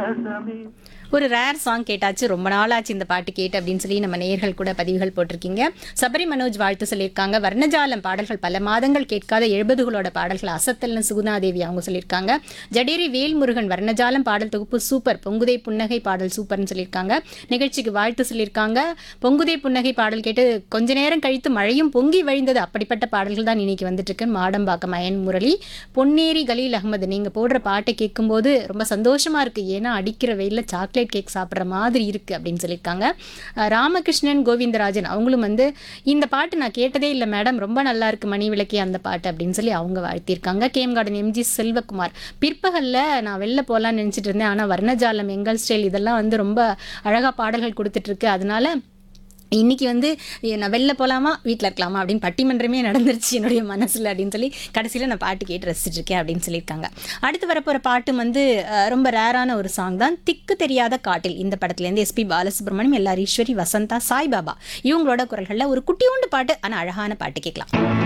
ரசமே ஒரு rare song கேட்டாச்சு ரொம்ப நாளாச்சு இந்த பாட்டு கேட்டு அப்படின்னு சொல்லி நம்ம நேயர்கள் கூட பதிவுகள் போட்டிருக்கீங்க சபரி மனோஜ் வாழ்த்து சொல்லியிருக்காங்க வர்ணஜாலம் பாடல்கள் பல மாதங்கள் கேட்காத எழுபதுகளோட பாடல்கள் அசத்தல்னு சுகுணாதேவி அவங்க சொல்லியிருக்காங்க ஜடேரி வேல்முருகன் வர்ணஜாலம் பாடல் தொகுப்பு சூப்பர் பொங்குதை புன்னகை பாடல் சூப்பர்னு சொல்லியிருக்காங்க நிகழ்ச்சிக்கு வாழ்த்து சொல்லியிருக்காங்க பொங்குதை புன்னகை பாடல் கேட்டு கொஞ்ச நேரம் கழித்து மழையும் பொங்கி வழிந்தது அப்படிப்பட்ட பாடல்கள் தான் இன்னைக்கு வந்துட்டு இருக்கு மாடம்பாக்கம் அயன் முரளி பொன்னேரி கலீல் அகமது நீங்க போடுற பாட்டை கேட்கும்போது ரொம்ப சந்தோஷமா இருக்கு ஏன்னா அடிக்கிற வெயில்ல சாக்லேட் கேக் சாப்பிட்ற மாதிரி இருக்கு அப்படின்னு சொல்லியிருக்காங்க அஹ் ராமகிருஷ்ணன் கோவிந்தராஜன் அவங்களும் வந்து இந்த பாட்டு நான் கேட்டதே இல்லை மேடம் ரொம்ப நல்லா இருக்கு மணி விளக்கி அந்த பாட்டு அப்படின்னு சொல்லி அவங்க வாழ்த்தியிருக்காங்க கேம் கார்டன் எம்ஜி செல்வகுமார் பிற்பகல்ல நான் வெளில போகலான்னு நினச்சிட்டு இருந்தேன் ஆனால் வர்ணஜாலம் எங்கள் ஸ்டைல் இதெல்லாம் வந்து ரொம்ப அழகா பாடல்கள் கொடுத்துட்டு இருக்கு அதனால இன்னைக்கு வந்து ஏ, நான் வெளில போகலாமா வீட்டில் இருக்கலாமா அப்படின்னு பட்டிமன்றமே நடந்துருச்சு என்னுடைய மனசில் அப்படின்னு சொல்லி கடைசியில் நான் பாட்டு கேட்டு ரசிச்சுட்டு இருக்கேன் அப்படின்னு சொல்லியிருக்காங்க அடுத்து வரப்போகிற பாட்டு வந்து அஹ், ரொம்ப ரேரான ஒரு சாங் தான் திக்கு தெரியாத காட்டில் இந்த படத்துலேருந்து எஸ்பி பாலசுப்ரமணியம் எல்லார் ஈஸ்வரி வசந்தா சாய்பாபா இவங்களோட குரல்களில் ஒரு குட்டியோண்டு பாட்டு ஆனால் அழகான பாட்டு கேட்கலாம்